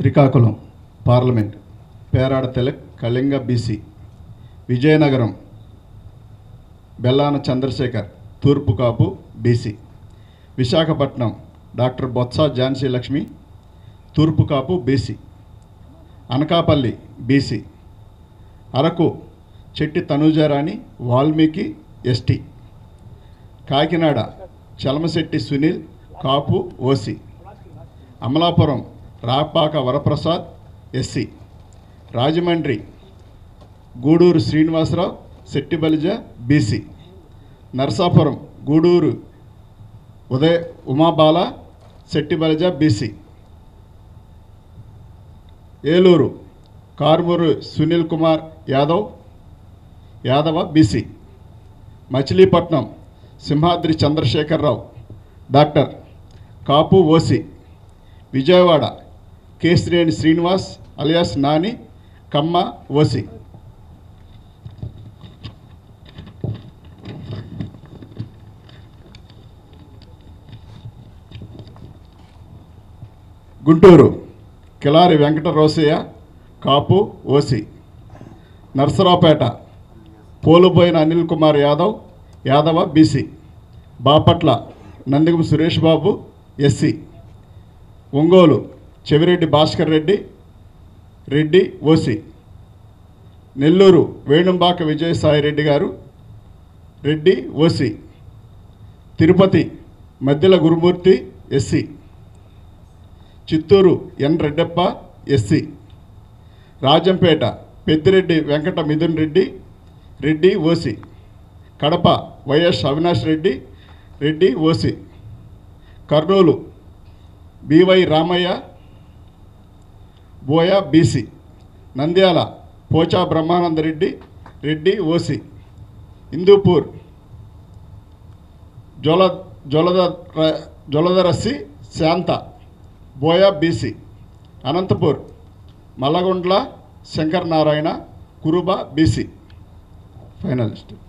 Srikakulam parliament Perada Tilak Kalinga BC Vizianagaram Bellana Chandrasekhar తూర్పు Kapu BC Visakhapatnam doctor Botcha Jhansi Lakshmi తూర్పు Kapu BC Anakapalli BC Araku Chetti Tanuja Rani Valmiki ST Kakinada Chalamasetti Sunil Kapu OC Amalapuram Rapaka Varaprasad SC Rajahmundry Guduru Srinivasarao Settibalija BC Narasapuram Guduru Udaya Umabala Settibalija BC Eluru Karumuri Sunil Kumar Yadav Yadava BC Machilipatnam Simhadri Chandrasekhararao doctor Kapu OC Vijayawada Kesineni Srinivas alias Nani Kamma OC Guntur Kilari Venkata Rosaiah Kapu OC Narasaraopet Poluboina Anil Kumar Yadav Yadava BC Bapatla Nandigam Suresh Babu SC Ongole Chevireddy Bhaskar Reddy Reddy OC Nellore Venumbaka Vijayasai Reddy గారు Reddy OC Tirupati Maddila Gurumurthy SC Chittoor N Reddappa SC Rajampet Peddireddy Venkata Mithun Reddy Reddy OC Kadapa YS Avinash Reddy Reddy OC Kurnool BY Ramaiah Boya BC Nandyal Pocha Brahmanandareddy Reddy OC Hindupur జొల జొలద Joladarasi Shantha Boya BC Anantapur Malagondla Shankar Narayana Kuruba BC finalist